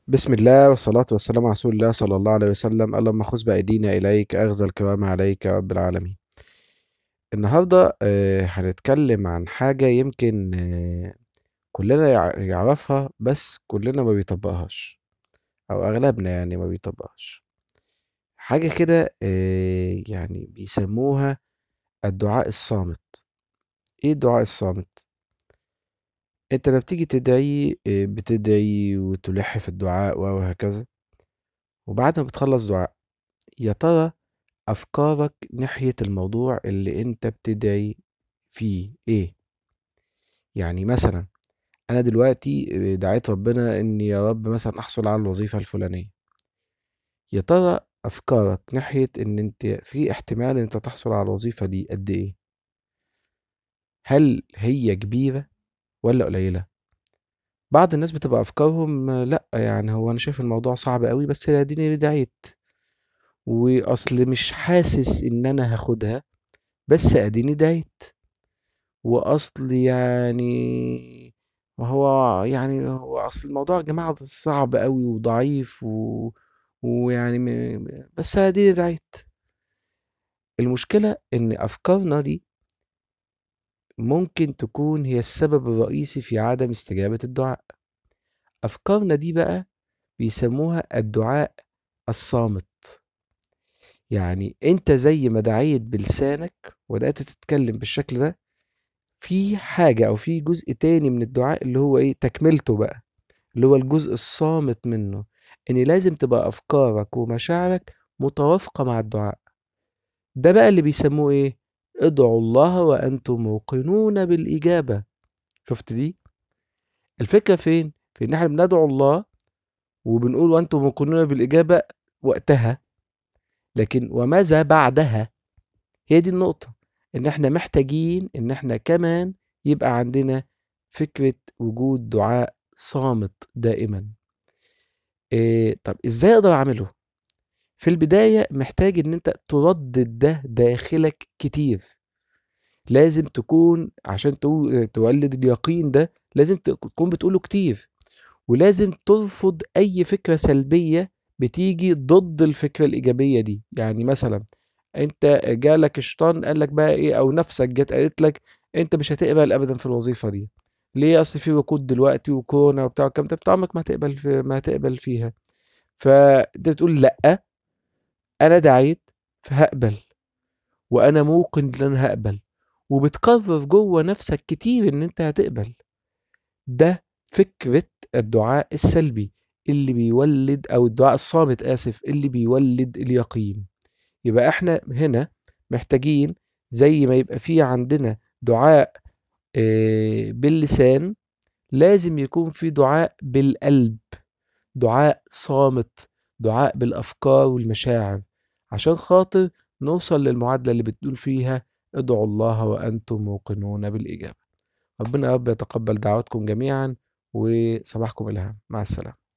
بسم الله والصلاة والسلام على رسول الله صلى الله عليه وسلم اللهم خذ بأيدينا إليك أخذ الكرام عليك يا رب العالمين النهاردة آه، هنتكلم عن حاجة يمكن آه، كلنا يع- يعرفها بس كلنا ما بيطبقهاش أو أغلبنا يعني ما بيطبقهاش حاجة كده آه، يعني بيسموها الدعاء الصامت إيه الدعاء الصامت؟ أنت لما بتيجي تدعي آه، بتدعي وتلح في الدعاء وهكذا وبعد ما بتخلص دعاء يا ترى أفكارك ناحية الموضوع اللي أنت بتدعي فيه إيه؟ يعني مثلا أنا دلوقتي دعيت ربنا إن يا رب مثلا أحصل على الوظيفة الفلانية يا ترى أفكارك ناحية إن أنت في احتمال إن أنت تحصل على الوظيفة دي قد إيه؟ هل هي كبيرة ولا قليلة؟ بعض الناس بتبقى أفكارهم لأ يعني هو أنا شايف الموضوع صعب قوي بس أديني دعيت وأصل مش حاسس إن أنا هاخدها بس أديني دعيت وأصل يعني ما هو يعني هو أصل الموضوع يا جماعة صعب أوي وضعيف و... ويعني م... بس أنا دي دعيت المشكلة إن أفكارنا دي ممكن تكون هي السبب الرئيسي في عدم استجابة الدعاء أفكارنا دي بقى بيسموها الدعاء الصامت يعني أنت زي ما دعيت بلسانك وبدأت تتكلم بالشكل ده في حاجة أو في جزء تاني من الدعاء اللي هو إيه تكملته بقى اللي هو الجزء الصامت منه إن لازم تبقى أفكارك ومشاعرك متوافقة مع الدعاء ده بقى اللي بيسموه إيه ادعوا الله وأنتم موقنون بالإجابة شفت دي الفكرة فين في إن إحنا بندعو الله وبنقول وأنتم موقنون بالإجابة وقتها لكن وماذا بعدها هي دي النقطة إن إحنا محتاجين إن إحنا كمان يبقى عندنا فكرة وجود دعاء صامت دائما إيه طب إزاي أقدر أعمله؟ في البداية محتاج إن أنت تردد ده داخلك كتير لازم تكون عشان تو- تولد اليقين ده لازم تكون بتقوله كتير ولازم ترفض أي فكرة سلبية بتيجي ضد الفكرة الإيجابية دي يعني مثلا أنت جالك الشيطان قال لك بقى إيه أو نفسك جت قالت لك أنت مش هتقبل أبدا في الوظيفة دي ليه أصل في ركود دلوقتي وكورونا وبتاع الكلام ده أنت عمرك ما هتقبل في ما هتقبل فيها فأنت بتقول لأ أنا دعيت فهقبل وأنا موقن إن أنا هقبل وبتقرر جوه نفسك كتير إن أنت هتقبل ده فكرة الدعاء السلبي اللي بيولد أو الدعاء الصامت آسف اللي بيولد اليقين يبقى احنا هنا محتاجين زي ما يبقى في عندنا دعاء آه، باللسان لازم يكون في دعاء بالقلب دعاء صامت دعاء بالأفكار والمشاعر عشان خاطر نوصل للمعادلة اللي بتقول فيها ادعوا الله وأنتم موقنون بالإجابة ربنا يا رب يتقبل دعواتكم جميعا وصباحكم إلهام مع السلامة